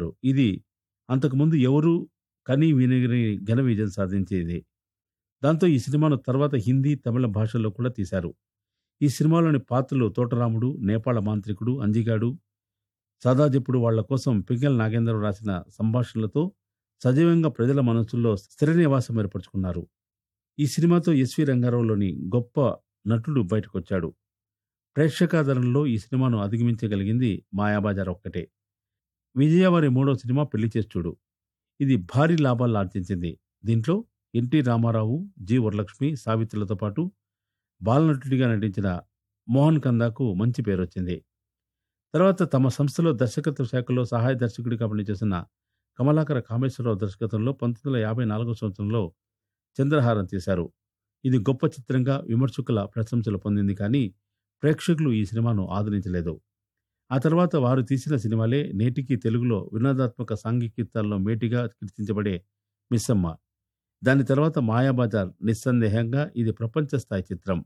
తీశారు ఇది అంతకుముందు ఎవరూ కని వినగని ఘన విజయం సాధించేది దాంతో ఈ సినిమాను తర్వాత హిందీ తమిళ భాషల్లో కూడా తీశారు ఈ సినిమాలోని పాత్రలు తోటరాముడు నేపాళ మాంత్రికుడు అంజిగాడు సదాజిప్పుడు వాళ్ల కోసం పింగల్ నాగేంద్రరావు రాసిన సంభాషణలతో సజీవంగా ప్రజల మనసుల్లో స్థిర నివాసం ఏర్పరచుకున్నారు ఈ సినిమాతో ఎస్వి రంగారావులోని గొప్ప నటుడు బయటకొచ్చాడు ప్రేక్షకాదరణలో ఈ సినిమాను అధిగమించగలిగింది మాయాబజార్ ఒక్కటే విజయవారి మూడో సినిమా పెళ్లి చేసి చూడు ఇది భారీ లాభాలు ఆర్జించింది దీంట్లో ఎన్టీ రామారావు జి వరలక్ష్మి సావిత్రులతో పాటు బాలనటుడిగా నటించిన మోహన్ కందాకు మంచి పేరు వచ్చింది తర్వాత తమ సంస్థలో దర్శకత్వ శాఖలో సహాయ దర్శకుడిగా పనిచేసిన కమలాకర కామేశ్వరరావు దర్శకత్వంలో పంతొమ్మిది వందల యాభై నాలుగో సంవత్సరంలో చంద్రహారం తీశారు ఇది గొప్ప చిత్రంగా విమర్శకుల ప్రశంసలు పొందింది కానీ ప్రేక్షకులు ఈ సినిమాను ఆదరించలేదు ఆ తర్వాత వారు తీసిన సినిమాలే నేటికి తెలుగులో వినోదాత్మక సాంఘికీతాల్లో మేటిగా కీర్తించబడే మిస్సమ్మ దాని తర్వాత మాయాబజార్ నిస్సందేహంగా ఇది ప్రపంచ స్థాయి చిత్రం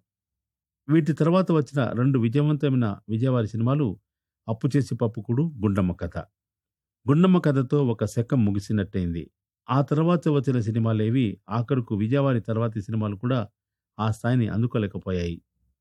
వీటి తర్వాత వచ్చిన రెండు విజయవంతమైన విజయవారి సినిమాలు అప్పు చేసి పప్పుకుడు గుండమ్మ కథ గుండమ్మ కథతో ఒక శకం ముగిసినట్టయింది ఆ తర్వాత వచ్చిన సినిమాలేవి ఆఖరుకు విజయవారి తర్వాతి సినిమాలు కూడా ఆ స్థాయిని అందుకోలేకపోయాయి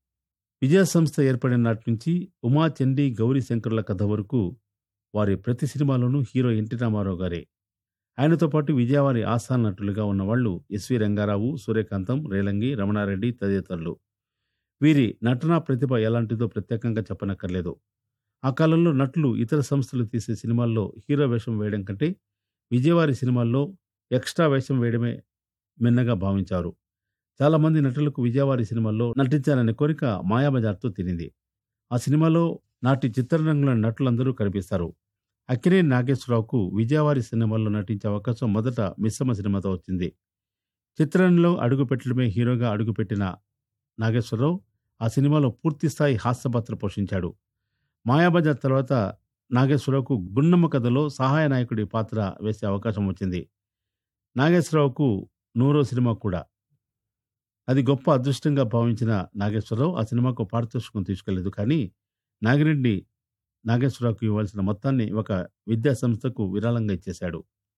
విజయ సంస్థ ఏర్పడిన నాటి నుంచి ఉమా చండీ గౌరీ శంకర్ల కథ వరకు వారి ప్రతి సినిమాలోనూ హీరో ఎన్టీ రామారావు గారే ఆయనతో పాటు విజయవారి ఆస్థాన నటులుగా ఉన్నవాళ్లు ఎస్వి రంగారావు సూర్యకాంతం రేలంగి రమణారెడ్డి తదితరులు వీరి నటనా ప్రతిభ ఎలాంటిదో ప్రత్యేకంగా చెప్పనక్కర్లేదు ఆ కాలంలో నటులు ఇతర సంస్థలు తీసే సినిమాల్లో హీరో వేషం వేయడం కంటే విజయవారి సినిమాల్లో ఎక్స్ట్రా వేషం వేయడమే మిన్నగా భావించారు చాలా మంది నటులకు విజయవారి సినిమాల్లో నటించాలనే కోరిక మాయాబజార్తో తినింది ఆ సినిమాలో నాటి చిత్రరంగంలోని నటులందరూ కనిపిస్తారు అక్కినేని నాగేశ్వరరావుకు విజయవారి సినిమాల్లో నటించే అవకాశం మొదట మిశ్రమ సినిమాతో వచ్చింది చిత్రంలో అడుగుపెట్టడమే హీరోగా అడుగుపెట్టిన నాగేశ్వరరావు ఆ సినిమాలో పూర్తిస్థాయి హాస్యపాత్ర పోషించాడు మాయాబజార్ తర్వాత నాగేశ్వరరావుకు గున్నమ్మ కథలో సహాయ నాయకుడి పాత్ర వేసే అవకాశం వచ్చింది నాగేశ్వరరావుకు నూరో సినిమా కూడా అది గొప్ప అదృష్టంగా భావించిన నాగేశ్వరరావు ఆ సినిమాకు పారితోషికం తీసుకెళ్లేదు కానీ నాగిరెడ్డి నాగేశ్వరరావుకు ఇవ్వాల్సిన మొత్తాన్ని ఒక విద్యా సంస్థకు విరాళంగా ఇచ్చేశాడు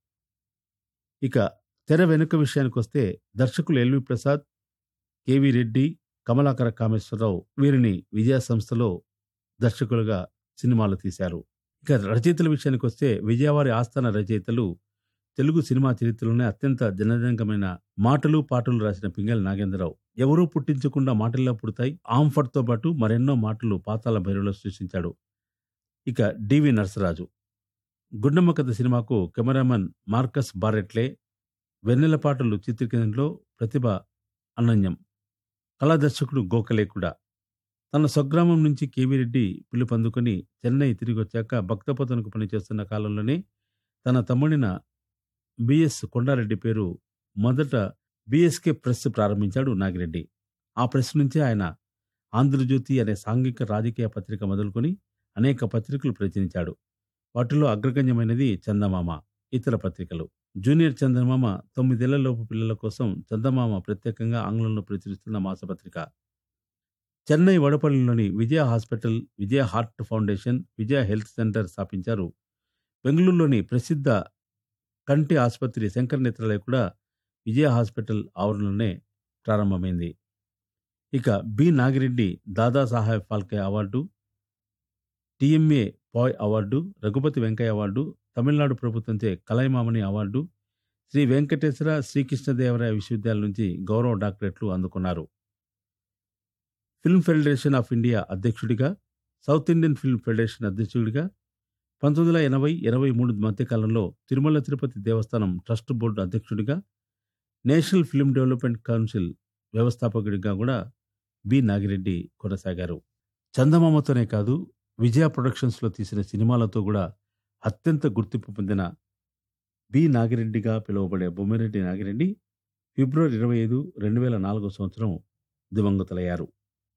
ఇక తెర వెనుక విషయానికి వస్తే దర్శకులు ఎల్వి ప్రసాద్ కెవి రెడ్డి కమలాకర కామేశ్వరరావు వీరిని విజయ సంస్థలో దర్శకులుగా సినిమాలు తీశారు ఇక రచయితల విషయానికి వస్తే విజయవారి ఆస్థాన రచయితలు తెలుగు సినిమా చరిత్రలోనే అత్యంత జనరంగమైన మాటలు పాటలు రాసిన పింగళి నాగేంద్రరావు ఎవరూ పుట్టించకుండా మాటల్లో పుడతాయి ఆంఫర్తో పాటు మరెన్నో మాటలు పాతాల భైరవలో సృష్టించాడు ఇక డివి నరసరాజు గుండమ్మ కథ సినిమాకు కెమెరామన్ మార్కస్ బారెట్లే వెన్నెల పాటలు చిత్రీకరణలో ప్రతిభ అనన్యం కళా దర్శకుడు గోఖలే కూడా తన స్వగ్రామం నుంచి కేవీ రెడ్డి పిలుపందుకొని చెన్నై తిరిగి వచ్చాక భక్తపోతనకు పనిచేస్తున్న కాలంలోనే తన తమ్ముడిన బిఎస్ కొండారెడ్డి పేరు మొదట బిఎస్కే ప్రెస్ ప్రారంభించాడు నాగిరెడ్డి ఆ ప్రెస్ నుంచే ఆయన ఆంధ్రజ్యోతి అనే సాంఘిక రాజకీయ పత్రిక మొదలుకొని అనేక పత్రికలు ప్రచురించాడు వాటిలో అగ్రగణ్యమైనది చందమామ ఇతర పత్రికలు జూనియర్ చందమామ తొమ్మిదేళ్లలోపు పిల్లల కోసం చందమామ ప్రత్యేకంగా ఆంగ్లంలో ప్రచురిస్తున్న మాసపత్రిక చెన్నై వడపల్లిలోని Vijaya hospital Vijaya heart foundation Vijaya health centre స్థాపించారు బెంగళూరులోని ప్రసిద్ధ కంటి ఆసుపత్రి శంకర్ నేత్రాలయ కూడా విజయ హాస్పిటల్ ఆవరణలోనే ప్రారంభమైంది ఇక B Nagireddy Dada Saheb Phalke award TMA Pai award Raghupathi Venkaiah award Tamil Nadu ప్రభుత్వంచే కలైమామణి అవార్డు శ్రీ వెంకటేశ్వర శ్రీకృష్ణదేవరాయ విశ్వవిద్యాలయం నుంచి గౌరవ డాక్టరేట్లు అందుకున్నారు ఫిల్మ్ ఫెడరేషన్ ఆఫ్ ఇండియా అధ్యక్షుడిగా సౌత్ ఇండియన్ ఫిల్మ్ ఫెడరేషన్ అధ్యక్షుడిగా పంతొమ్మిది వందల ఎనభై ఇరవై మూడు మధ్యకాలంలో తిరుమల తిరుపతి దేవస్థానం ట్రస్ట్ బోర్డు అధ్యక్షుడిగా నేషనల్ ఫిల్మ్ డెవలప్మెంట్ కౌన్సిల్ వ్యవస్థాపకుడిగా కూడా బి నాగిరెడ్డి కొనసాగారు చందమామతోనే కాదు విజయ ప్రొడక్షన్స్లో తీసిన సినిమాలతో కూడా అత్యంత గుర్తింపు పొందిన బి నాగిరెడ్డిగా పిలువబడే బొమ్మిరెడ్డి నాగిరెడ్డి ఫిబ్రవరి ఇరవై ఐదు రెండు వేల నాలుగో సంవత్సరం దివంగతులయ్యారు